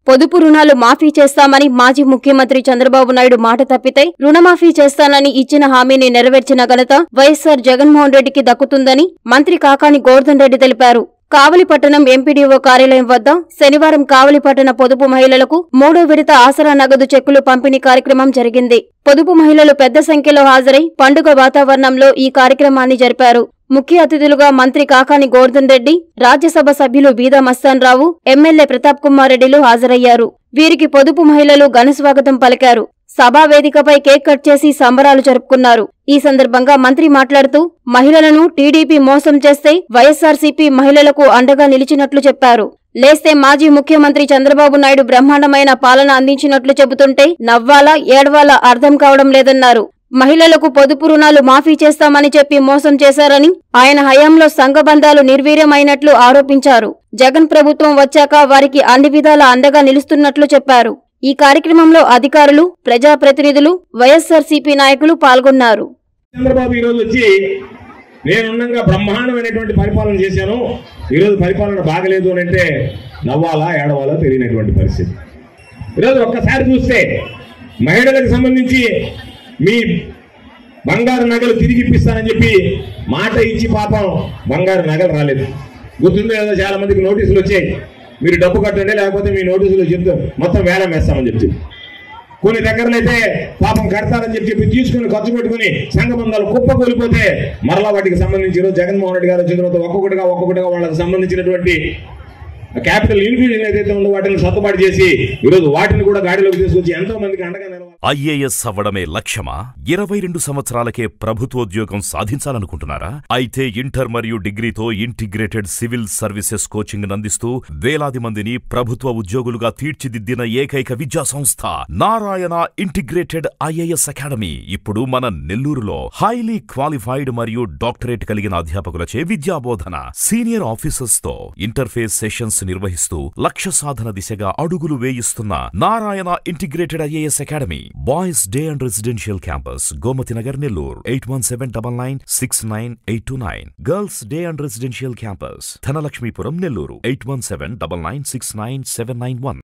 పొదుపు రుణాలు మాఫీ చేస్తామని మాజీ ముఖ్యమంత్రి చంద్రబాబు నాయుడు మాట తప్పితే రుణమాఫీ చేస్తానని ఇచ్చిన హామీని నెరవేర్చిన ఘనత వైఎస్సార్ జగన్మోహన్ రెడ్డికి దక్కుతుందని మంత్రి కాకాని గోవర్ధన్ రెడ్డి తెలిపారు కావలిపట్టణం ఎంపీడీఓ కార్యాలయం వద్ద శనివారం కావలిపట్టణ పొదుపు మహిళలకు మూడో విడత ఆసరా నగదు చెక్కులు పంపిణీ కార్యక్రమం జరిగింది పొదుపు మహిళలు పెద్ద సంఖ్యలో హాజరై పండుగ వాతావరణంలో ఈ కార్యక్రమాన్ని జరిపారు ముఖ్య అతిథులుగా మంత్రి కాకాని గోవర్ధన్ రెడ్డి రాజ్యసభ సభ్యులు బీదా మస్తాన్ రావు ఎమ్మెల్యే ప్రతాప్ కుమార్ రెడ్డిలు హాజరయ్యారు వీరికి పొదుపు మహిళలు ఘనస్వాగతం పలికారు సభా వేదికపై కేక్ కట్ చేసి సంబరాలు జరుపుకున్నారు ఈ సందర్భంగా మంత్రి మాట్లాడుతూ మహిళలను టీడీపీ మోసం చేస్తే వైఎస్సార్సీపీ మహిళలకు అండగా నిలిచినట్లు చెప్పారు లేస్తే మాజీ ముఖ్యమంత్రి చంద్రబాబు నాయుడు బ్రహ్మాండమైన పాలన అందించినట్లు చెబుతుంటే నవ్వాలా ఏడవాలా అర్థం కావడం లేదన్నారు మహిళలకు పొదుపు రుణాలు మాఫీ చేస్తామని చెప్పి మోసం చేశారని ఆయన హయాంలో సంఘబంధాలు నిర్వీర్యమైనట్లు ఆరోపించారు జగన్ ప్రభుత్వం వచ్చాక వారికి అన్ని విధాల అండగా నిలుస్తున్నట్లు చెప్పారు ఈ కార్యక్రమంలో అధికారులు ప్రజాప్రతినిధులు వైఎస్సార్సీపీ నాయకులు పాల్గొన్నారు చంద్రబాబు ఈరోజు వచ్చి నేనుండగా బ్రహ్మాండమైనటువంటి పరిపాలన చేశాను ఈరోజు పరిపాలన బాగలేదు అని అంటే నవ్వాలా ఏడవాలా తెలియనటువంటి పరిస్థితి ఈరోజు ఒక్కసారి చూస్తే మహిళలకు సంబంధించి మీ బంగారు నగలు తిరిగి ఇప్పిస్తానని చెప్పి మాట ఇచ్చి పాపం బంగారు నగలు రాలేదు గుర్తుందో ఏదో చాలా మందికి నోటీసులు వచ్చాయి మీరు డబ్బు కట్టండి లేకపోతే మీ నోటీసులు చెప్తే మొత్తం వేలం వేస్తామని చెప్తే కొన్ని దగ్గరలో అయితే పాపం కడతారని చెప్పి చెప్పి తీసుకుని ఖర్చు పెట్టుకుని సంఘబంధాలు కుప్ప కూలిపోతే మరలా వాటికి సంబంధించి ఈరోజు జగన్మోహన్ రెడ్డి గారు వచ్చిన తర్వాత ఒక్కొక్కటిగా ఒక్కొక్కటిగా వాళ్ళకి సంబంధించినటువంటి క్యాపిటల్ ఇన్ఫ్యూజన్ ఏదైతే ఉందో వాటిని సర్దుబాటు చేసి ఈరోజు వాటిని కూడా గాడిలోకి తీసుకొచ్చి ఎంతో మందికి అండగా నిలవాలి ఐఏఎస్ అవ్వడమే లక్ష్యమా ఇరవై రెండు సంవత్సరాలకే ప్రభుత్వోద్యోగం సాధించాలనుకుంటున్నారా అయితే ఇంటర్ మరియు డిగ్రీతో ఇంటిగ్రేటెడ్ సివిల్ సర్వీసెస్ కోచింగ్ అందిస్తూ వేలాది మందిని ప్రభుత్వ ఉద్యోగులుగా తీర్చిదిద్దిన ఏకైక విద్యా సంస్థ నారాయణ ఇంటిగ్రేటెడ్ ఐఏఎస్ అకాడమీ ఇప్పుడు మన నెల్లూరులో హైలీ క్వాలిఫైడ్ మరియు డాక్టరేట్ కలిగిన అధ్యాపకులచే విద్యాబోధన సీనియర్ ఆఫీసర్స్ తో ఇంటర్ఫేస్ సెషన్స్ నిర్వహిస్తూ లక్ష్య సాధన దిశగా అడుగులు వేయిస్తున్న Narayana integrated IAS academy boys day and residential campus Gomathi Nagar Nellore eight one seven double nine six nine eight two nine girls day and residential campus Dhanalakshmipuram Nellore eight one seven double nine six nine seven nine one